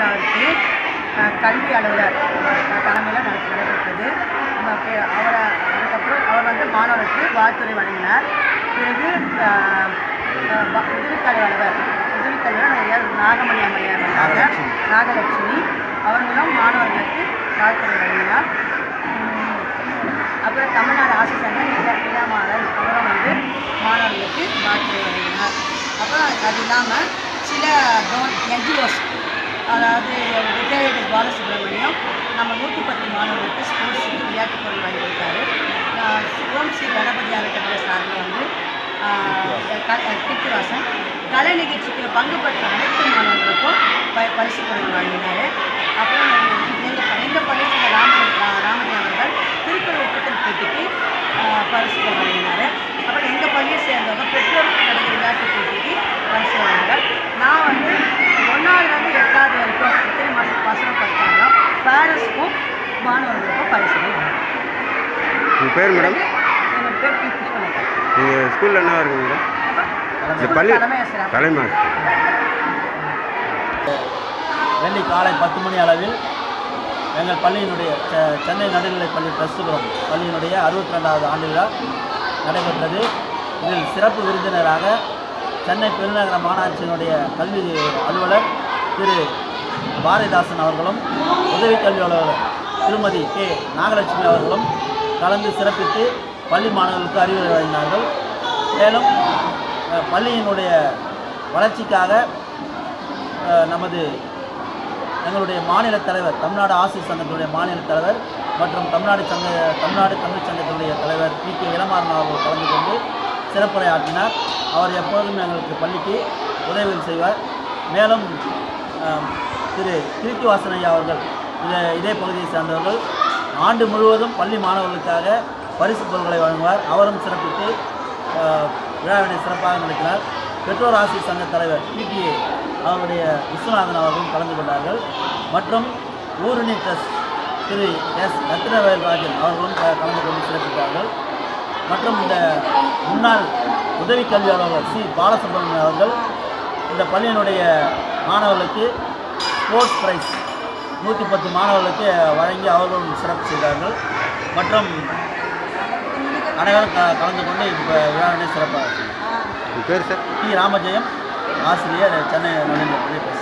விழாவிற்கு அஹ், கல்வி அலுவலர் தலைமையில் நட நடைபெற்றது ம- பே- அவரை அதுக்கப்புறம் அவர் வந்து மாணவருக்கு வாழ்த்துறை வழங்கினார் பிறகு அஹ், அஹ், வ- உதவிக்கல்வி அலுவலர் உதவிக்கல்வி அலுவலர் நாகமணி அம்மையார் வந்தாங்க நாகலட்சுமி அவர்களும் மாணவர்களுக்கு வாழ்த்துறை வழங்கினார் உம், அப்புறம் தமிழ்நாடு ஆசிரியர் சங்க நில நிலமாறன் அவரும் வந்து மாணவர்களுக்கு வாழ்த்துறை வழங்கினார் அப்புறம் அது இல்லாமல் சில என்ஜிஓஸ் அதாவது ரிட்டையர்டு பாலசுப்ரமணியம் நம்ம நூற்றி பத்து மாணவர்களுக்கு ஸ்போர்ட்ஸுக்கு விளையாட்டுப் பொருள் வாங்கி கொடுத்தாரு ஆஹ் ஓம் ஸ்ரீ கணபதி அறக்கட்டளை சார்பில் வந்து கிருத்திவாசன் கலை நிகழ்ச்சிக்கு பங்கு பெற்ற அனைத்து மாணவர்களுக்கும் ப பரிசு பொருள் வழங்கினார் அப்புறம் எங்கள் எங்கள் பள்ளி சேர்ந்த ராம ராமஜி அவர்கள் திருக்குறள் ஒப்புதல் போட்டிக்கு ஆஹ் பரிசுகள் வழங்கினார் அப்புறம் எங்கள் பள்ளியை சேர்ந்தவங்க பெற்றோர் நடந்த விளையாட்டு போட்டிக்கு பரிசு வழங்கினார் நான் வந்து ஒன்றாவதுலேருந்து எட்டாவது வரைக்கும் எத்தனை மாதம் பசங்க படித்தாங்களோ பேரண்ட்ஸ்க்கும் மாணவர்களுக்கும் பரிசுகள் வழங்கினார் உங்கள் பேர் மேடம் என்னோட பேர் பி புஷ்பலதா நீங்கள் ஸ்கூலில் என்ன இருக்கு மேடம் இந்த பள்ளி தலைமை ஆசிரியர் தலைமை வெள்ளி காலை பத்து மணி அளவில் எங்கள் பள்ளியினுடைய செ- சென்னை நடுநிலைப் பள்ளி ட்ரஸ்டுபுரம் பள்ளியினுடைய அறுபத்தி ரெண்டாவது ஆண்டு விழா நடைபெற்றது இதில் சிறப்பு விருந்தினராக சென்னை பெருநகர மாநகராட்சியினுடைய கல்வி அலுவலர் திரு பாரதிதாசன் அவர்களும் உதவி கல்வி அலுவலர் திருமதி கே நாகலட்சுமி அவர்களும் கலந்து சிறப்பித்து பள்ளி மாணவர்களுக்கு அறிவுரை வழங்கினார்கள் மேலும் அஹ், பள்ளியினுடைய வளர்ச்சிக்காக அஹ், நமது எங்களுடைய மாநில தலைவர் தமிழ்நாடு ஆசிரியர் சங்கத்தினுடைய மாநில தலைவர் மற்றும் தமிழ்நாடு சங்க தமிழ்நாடு தமிழ் சங்கத்தினுடைய தலைவர் பி கே இளமாறன் அவர்கள் கலந்து கொண்டு சிறப்புரை ஆற்றினார் அவர் எப்பொழுதும் எங்களுக்கு பள்ளிக்கு உதவிகள் செய்வார் மேலும் அஹ், திரு கிருத்தி வாசனையா அவர்கள் இதே இதே பகுதியை சார்ந்தவர்கள் ஆண்டு முழுவதும் பள்ளி மாணவர்களுக்காக பரிசு பொருட்களை வழங்குவார் அவரும் சிறப்பித்து அஹ், விழாவினை சிறப்பாக நடத்தினார் பெற்றோர் ஆசிரியர் சங்க தலைவர் பிடிஏ அவருடைய விஸ்வநாதன் அவர்களும் கலந்து கொண்டார்கள் மற்றும் ஊரணி ட்ரஸ்ட் திரு எஸ் ரத்னவேல் ராஜன் அவர்களும் க- கலந்து கொண்டு சிறப்பித்தார்கள் மற்றும் இந்த முன்னாள் உதவி கல்வியாளர் சி பாலசுப்ரமணியன் அவர்கள் இந்த பள்ளியினுடைய மாணவர்களுக்கு ஸ்போர்ட்ஸ் ப்ரைஸ் நூற்றி பத்து மாணவர்களுக்கு வழங்கி அவர்களும் சிறப்பு செய்தார்கள் மற்றும் அனைவரும் க கலந்து கொண்டு இப்போ விழாவினை சிறப்பாக உங்கள் பேர் சார் டி ராமஜெயம் ஆசிரியர் சென்னை நடுநிலைப்பள்ளி